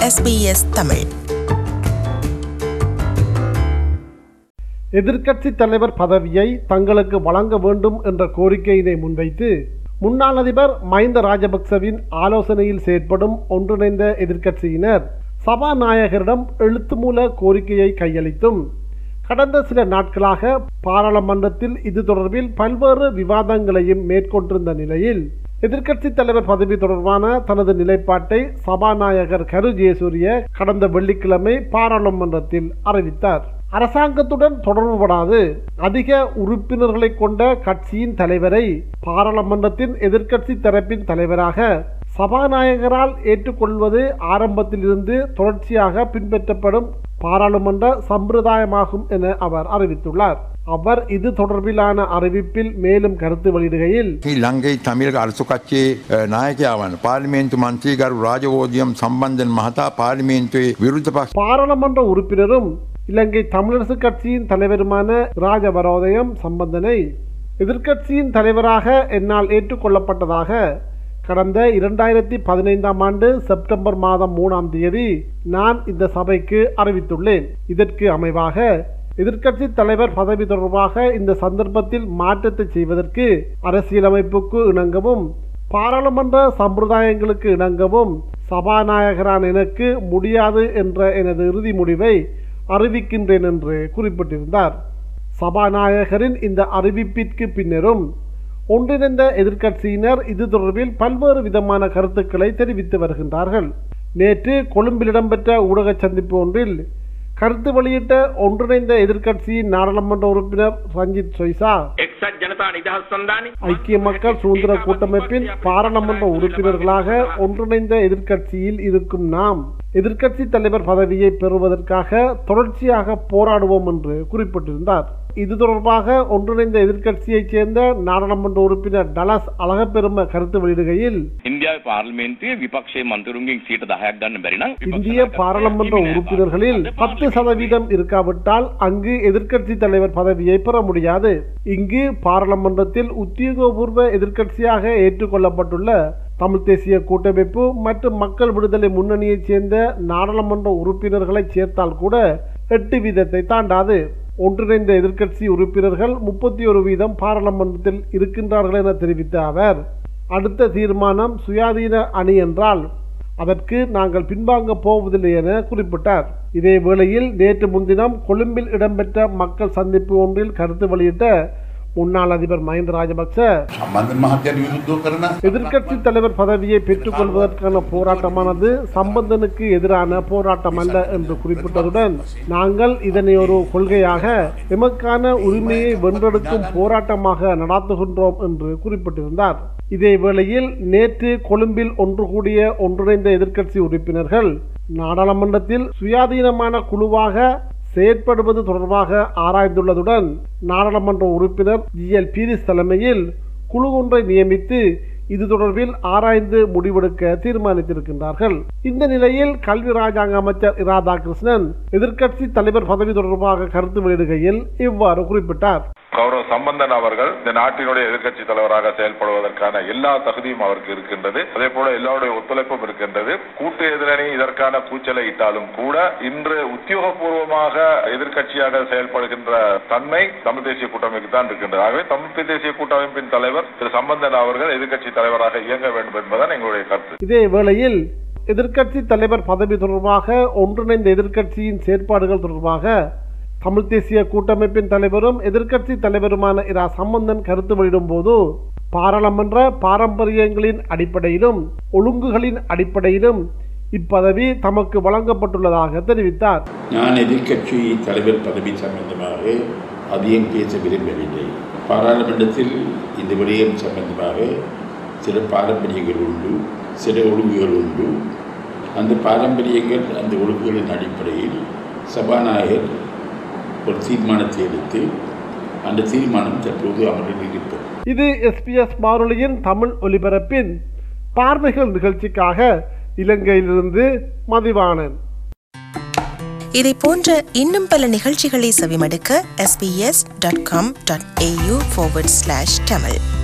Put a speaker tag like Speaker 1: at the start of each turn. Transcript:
Speaker 1: SBS Tamil
Speaker 2: எதிர்க்கட்சி தலைவர் பதவியை தங்களுக்கு வழங்க வேண்டும் என்ற கோரிக்கையினை முன்வைத்து முன்னாள் அதிபர் மஹிந்த ராஜபக்சவின் ஆலோசனையில் செயற்படும் ஒன்றிணைந்த எதிர்க்கட்சியினர் சபாநாயகரிடம் எழுத்துமூல கோரிக்கையை கையளித்தும் கடந்த சில நாட்களாக பாராளுமன்றத்தில் இது தொடர்பில் பல்வேறு விவாதங்களையும் மேற்கொண்டிருந்த நிலையில் எதிர்க்கட்சி தலைவர் பதவி தொடர்பான தனது நிலைப்பாட்டை சபாநாயகர் கரு ஜெயசூரிய கடந்த வெள்ளிக்கிழமை பாராளுமன்றத்தில் அறிவித்தார் அரசாங்கத்துடன் தொடர்புபடாது அதிக உறுப்பினர்களை கொண்ட கட்சியின் தலைவரை பாராளுமன்றத்தின் எதிர்க்கட்சி தரப்பின் தலைவராக சபாநாயகரால் ஏற்றுக்கொள்வது ஆரம்பத்திலிருந்து தொடர்ச்சியாக பின்பற்றப்படும் பாராளுமன்ற சம்பிரதாயமாகும் என அவர் அறிவித்துள்ளார் அவர் இது தொடர்பிலான அறிவிப்பில் மேலும் கருத்து வெளியிடுகையில்
Speaker 3: ශ්‍රී ලංගේ තමිල් අර්සුකච්චේ නායකයාවන පාලිමේන්තු මන්ත්‍රීගරු රාජවෝදියම් සම්බන්ධන් මහතා පාලිමේන්තුවේ විරුද්ධ පක්ෂ
Speaker 2: பாராளுமன்ற உறுப்பினரும் இலங்கை தமிழரசு கட்சியின் தலைவருமான ராஜபரோதயம் சம்பந்தனை எதிர்க்கட்சியின் தலைவராக என்னால் ஏற்றுக்கொள்ளப்பட்டதாக கடந்த இரண்டாயிரத்தி பதினைந்தாம் ஆண்டு செப்டம்பர் மாதம் மூணாம் தேதி நான் இந்த சபைக்கு அறிவித்துள்ளேன் இதற்கு அமைவாக எதிர்க்கட்சி தலைவர் பதவி தொடர்பாக இந்த சந்தர்ப்பத்தில் மாற்றத்தை செய்வதற்கு அரசியலமைப்புக்கு இணங்கவும் பாராளுமன்ற சம்பிரதாயங்களுக்கு இணங்கவும் சபாநாயகரான எனக்கு முடியாது என்ற எனது இறுதி முடிவை அறிவிக்கின்றேன் என்று குறிப்பிட்டிருந்தார் சபாநாயகரின் இந்த அறிவிப்பிற்கு பின்னரும் ஒன்றிணைந்த எதிர்க்கட்சியினர் இது தொடர்பில் பல்வேறு விதமான கருத்துக்களை தெரிவித்து வருகின்றார்கள் நேற்று கொழும்பில் இடம்பெற்ற ஊடக சந்திப்பு ஒன்றில் கருத்து வெளியிட்ட ஒன்றிணைந்த எதிர்க்கட்சியின் நாடாளுமன்ற உறுப்பினர் ரஞ்சித் சொய்சா
Speaker 4: එක්සත් ජනතා නිදහස් සන්ධානය
Speaker 2: ஐக்கிய மக்கள் சுதந்திர கூட்டமைப்பின் பாராளுமன்ற உறுப்பினர்களாக ஒன்றிணைந்த எதிர்க்கட்சியில் இருக்கும் நாம் எதிர்க்கட்சி தலைவர் பதவியை பெறுவதற்காக தொடர்ச்சியாக போராடுவோம் என்று குறிப்பிட்டிருந்தார் இது தொடர்பாக ஒன்றிணைந்த எதிர்க்கட்சியைச் சேர்ந்த நாடாளுமன்ற உறுப்பினர் டலஸ் அழகப்பெரும கருத்து வெளியிடுகையில்
Speaker 4: ඉන්දියාව පාර්ලිමේන්තුවේ විපක්ෂයේ මන්තරුන්ගෙන් සියට දහයක් ගන්න බැරි නම්
Speaker 2: இந்திய பாராளுமன்ற உறுப்பினர்களில் பத்து சதவீதம் இருக்காவிட்டால் அங்கு எதிர்க்கட்சி தலைவர் பதவியை பெற முடியாது இங்கு பாராளுமன்றத்தில் உத்தியோகபூர்வ எதிர்க்கட்சியாக ஏற்றுக்கொள்ளப்பட்டுள்ள தமிழ் தேசிய கூட்டமைப்பு மற்றும் மக்கள் விடுதலை முன்னணியைச் சேர்ந்த நாடாளுமன்ற உறுப்பினர்களை சேர்த்தால் கூட எட்டு வீதத்தை தாண்டாது ஒன்றிணைந்த எதிர்க்கட்சி உறுப்பினர்கள் முப்பத்தி ஒரு வீதம் பாராளுமன்றத்தில் இருக்கின்றார்கள் என தெரிவித்த அவர் அடுத்த தீர்மானம் சுயாதீன அணி என்றால் அதற்கு நாங்கள் பின்வாங்க போவதில்லை என குறிப்பிட்டார் இதே வேளையில் நேற்று முன்தினம் கொழும்பில் இடம்பெற்ற மக்கள் சந்திப்பு ஒன்றில் கருத்து வெளியிட்ட முன்னாள் அதிபர் மஹிந்த ராஜபக்ச
Speaker 5: සම්බන්ධ මහත්යන් විරුද්ධව කරන
Speaker 2: எதிர்க்கட்சி தலைவர் பதவியை பெற்றுக்கொள்வதற்கான போராட்டமானது சம்பந்தனுக்கு எதிரான போராட்டம் அல்ல என்று குறிப்பிட்டதுடன் நாங்கள் இதனை ஒரு கொள்கையாக எமக்கான உரிமையை வென்றெடுக்கும் போராட்டமாக நடாத்துகின்றோம் என்று குறிப்பிட்டிருந்தார் இதே வேளையில் நேற்று கொழும்பில் ஒன்று கூடிய ஒன்றிணைந்த எதிர்க்கட்சி உறுப்பினர்கள் நாடாளுமன்றத்தில் சுயாதீனமான குழுவாக செயற்படுவது தொடர்பாக ஆராய்ந்துள்ளதுடன் நாடாளுமன்ற உறுப்பினர் ஜி எல் பீரிஸ் தலைமையில் குழு ஒன்றை நியமித்து இது தொடர்பில் ஆராய்ந்து முடிவெடுக்க தீர்மானித்திருக்கின்றார்கள் இந்த நிலையில் கல்வி ராஜாங்க அமைச்சர் இராதா கிருஷ்ணன் எதிர்க்கட்சி தலைவர் பதவி தொடர்பாக கருத்து வெளியிடுகையில் இவ்வாறு குறிப்பிட்டார்
Speaker 6: கௌரவ சம்பந்தன் அவர்கள் இந்த நாட்டினுடைய எதிர்க்கட்சி தலைவராக செயல்படுவதற்கான எல்லா தகுதியும் அவருக்கு இருக்கின்றது அதே போல எல்லாருடைய ஒத்துழைப்பும் இருக்கின்றது கூட்டு எதிரணி இதற்கான கூச்சலை இட்டாலும் கூட இன்று உத்தியோகபூர்வமாக எதிர்க்கட்சியாக செயல்படுகின்ற தன்மை தமிழ் தேசிய கூட்டமைப்புக்கு தான் இருக்கின்றது ஆகவே தமிழ் தேசிய கூட்டமைப்பின் தலைவர் திரு சம்பந்தன் அவர்கள் எதிர்க்கட்சி தலைவராக இயங்க வேண்டும் என்பதுதான் எங்களுடைய கருத்து
Speaker 2: இதே வேளையில் எதிர்க்கட்சி தலைவர் பதவி தொடர்பாக ஒன்றிணைந்த எதிர்க்கட்சியின் செயற்பாடுகள் தொடர்பாக தமிழ் தேசிய கூட்டமைப்பின் தலைவரும் எதிர்க்கட்சி தலைவருமான இரா சம்பந்தன் கருத்து வெளியிடும் போது பாராளுமன்ற பாரம்பரியங்களின் அடிப்படையிலும் ஒழுங்குகளின் அடிப்படையிலும் இப்பதவி தமக்கு வழங்கப்பட்டுள்ளதாக தெரிவித்தார்
Speaker 7: நான் எதிர்க்கட்சி தலைவர் பதவி சம்பந்தமாக அதிகம் பேச விரும்பவில்லை பாராளுமன்றத்தில் இந்த விடயம் சம்பந்தமாக சில பாரம்பரியங்கள் உண்டு சில ஒழுங்குகள் உண்டு அந்த பாரம்பரியங்கள் அந்த ஒழுங்குகளின் அடிப்படையில் சபாநாயகர் ஒரு தீர்மானத்தை எடுத்து அந்த தீர்மானம் தற்போது அமலில் இருப்பது
Speaker 2: இது எஸ்பிஎஸ் வானொலியின் தமிழ் ஒலிபரப்பின் பார்வைகள் நிகழ்ச்சிக்காக இலங்கையிலிருந்து மதிவாணன்
Speaker 1: இதை போன்ற இன்னும் பல நிகழ்ச்சிகளை செவிமடுக்க sbs.com.au forward slash tamil